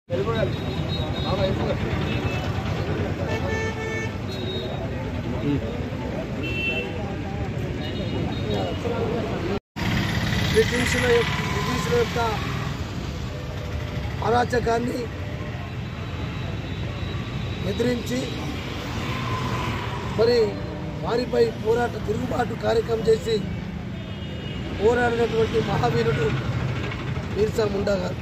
బ్రిటిషుల యొక్క బ్రిటిషుల యొక్క అరాచకాన్ని ఎదిరించి మరి వారిపై పోరాట తిరుగుబాటు కార్యక్రమం చేసి పోరాడినటువంటి మహావీరుడు బిర్సా ముండా గారు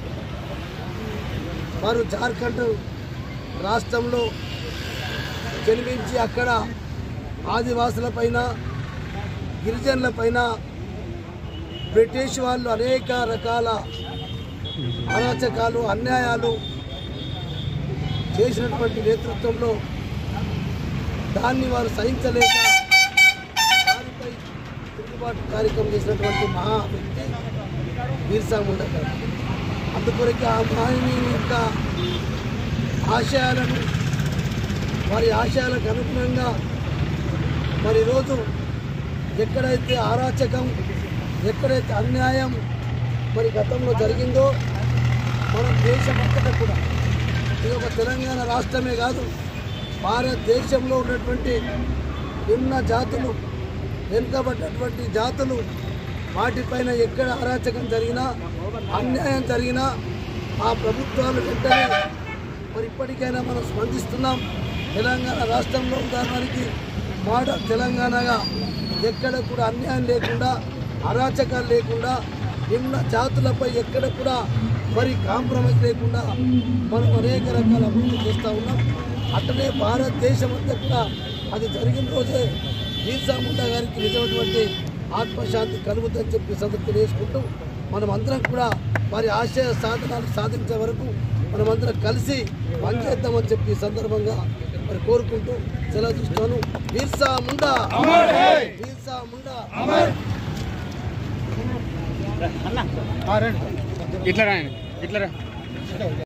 వారు జార్ఖండ్ రాష్ట్రంలో జన్మించి అక్కడ ఆదివాసులపైన గిరిజనులపైన బ్రిటిష్ వాళ్ళు అనేక రకాల అరాచకాలు అన్యాయాలు చేసినటువంటి నేతృత్వంలో దాన్ని వారు సహించలేక వారిపై తిరుగుబాటు కార్యక్రమం చేసినటువంటి మహా వ్యక్తి బిర్సా ముండా గారు అందుకొరకు ఆ మహనీయుని యొక్క ఆశయాలను వారి ఆశయాలకు అనుగుణంగా మరి ఈరోజు ఎక్కడైతే అరాచకం ఎక్కడైతే అన్యాయం మరి గతంలో జరిగిందో మన దేశమంతటా కూడా ఇది ఒక తెలంగాణ రాష్ట్రమే కాదు భారతదేశంలో ఉన్నటువంటి నిమ్న జాతులు వెనుకబడ్డటువంటి జాతులు వాటిపైన ఎక్కడ అరాచకం జరిగినా అన్యాయం జరిగినా ఆ ప్రభుత్వాలు వెంటనే మరి ఇప్పటికైనా మనం స్పందిస్తున్నాం తెలంగాణ రాష్ట్రంలో ఉదాహరణకి మోడల్ తెలంగాణగా ఎక్కడ కూడా అన్యాయం లేకుండా అరాచకాలు లేకుండా నిమ్న జాతులపై ఎక్కడ కూడా మరి కాంప్రమైజ్ లేకుండా మనం అనేక రకాల అభివృద్ధి చేస్తూ ఉన్నాం అట్లనే భారతదేశం అంతా కూడా అది జరిగిన రోజే బీర్సా ముండా గారికి నిజమైనటువంటి ఆత్మశాంతి కలుగుతుందని చెప్పి సందర్భం తెలియజేసుకుంటూ మనం అందరం కూడా వారి ఆశయ సాధనాలు సాధించే వరకు మనమందరం కలిసి పనిచేద్దామని చెప్పి ఈ సందర్భంగా మరి కోరుకుంటూ సెలవు చూస్తాను బీర్సా ముండా బీర్సా ముండా ఇట్లా రాయండి ఇట్లా రా